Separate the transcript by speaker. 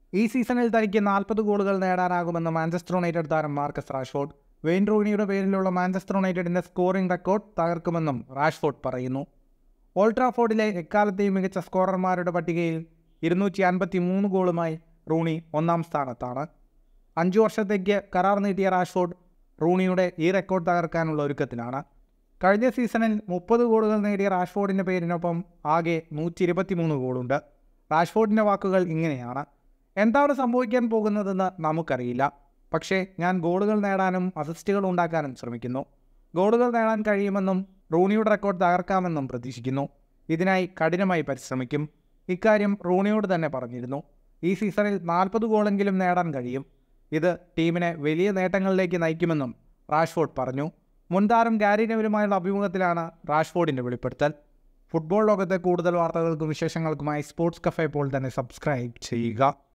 Speaker 1: ഈ സീസണിൽ തനിക്ക് നാൽപ്പത് ഗോളുകൾ നേടാനാകുമെന്ന് മാഞ്ചസ്റ്റർ യുണൈറ്റഡ് താരം മാർക്കസ് റാഷ്ഫോർഡ് വെയിൻ റൂണിയുടെ പേരിലുള്ള മാഞ്ചസ്റ്റർ യുണൈറ്റഡിന്റെ സ്കോറിംഗ് റെക്കോർഡ് തകർക്കുമെന്നും റാഷ്ഫോർഡ് പറയുന്നു ഓൾട്രാഫോർഡിലെ എക്കാലത്തെയും മികച്ച സ്കോറർമാരുടെ പട്ടികയിൽ ഇരുന്നൂറ്റി അൻപത്തി മൂന്ന് ഗോളുമായി റൂണി ഒന്നാം സ്ഥാനത്താണ് അഞ്ചു വർഷത്തേക്ക് കരാർ നീട്ടിയ റാഷ്ഫോർഡ് റൂണിയുടെ ഈ റെക്കോർഡ് തകർക്കാനുള്ള ഒരുക്കത്തിലാണ് കഴിഞ്ഞ സീസണിൽ മുപ്പത് ഗോളുകൾ നേടിയ റാഷ്ഫോർഡിൻ്റെ പേരിനൊപ്പം ആകെ നൂറ്റി ഇരുപത്തിമൂന്ന് ഗോളുണ്ട് റാഷ്ഫോർഡിൻ്റെ വാക്കുകൾ ഇങ്ങനെയാണ് എന്താണ് സംഭവിക്കാൻ പോകുന്നതെന്ന് നമുക്കറിയില്ല പക്ഷേ ഞാൻ ഗോളുകൾ നേടാനും അസിസ്റ്റുകൾ ഉണ്ടാക്കാനും ശ്രമിക്കുന്നു ഗോളുകൾ നേടാൻ കഴിയുമെന്നും റൂണിയുടെ റെക്കോർഡ് തകർക്കാമെന്നും പ്രതീക്ഷിക്കുന്നു ഇതിനായി കഠിനമായി പരിശ്രമിക്കും ഇക്കാര്യം റൂണിയോട് തന്നെ പറഞ്ഞിരുന്നു ഈ സീസണിൽ നാൽപ്പത് ഗോളെങ്കിലും നേടാൻ കഴിയും ഇത് ടീമിനെ വലിയ നേട്ടങ്ങളിലേക്ക് നയിക്കുമെന്നും റാഷ്ഫോർഡ് പറഞ്ഞു മുൻതാരം ഗാരി നെവലുമായുള്ള അഭിമുഖത്തിലാണ് റാഷ്ഫോർഡിൻ്റെ വെളിപ്പെടുത്തൽ ഫുട്ബോൾ ലോകത്തെ കൂടുതൽ വാർത്തകൾക്കും വിശേഷങ്ങൾക്കുമായി സ്പോർട്സ് കഫേ പോൾ തന്നെ സബ്സ്ക്രൈബ് ചെയ്യുക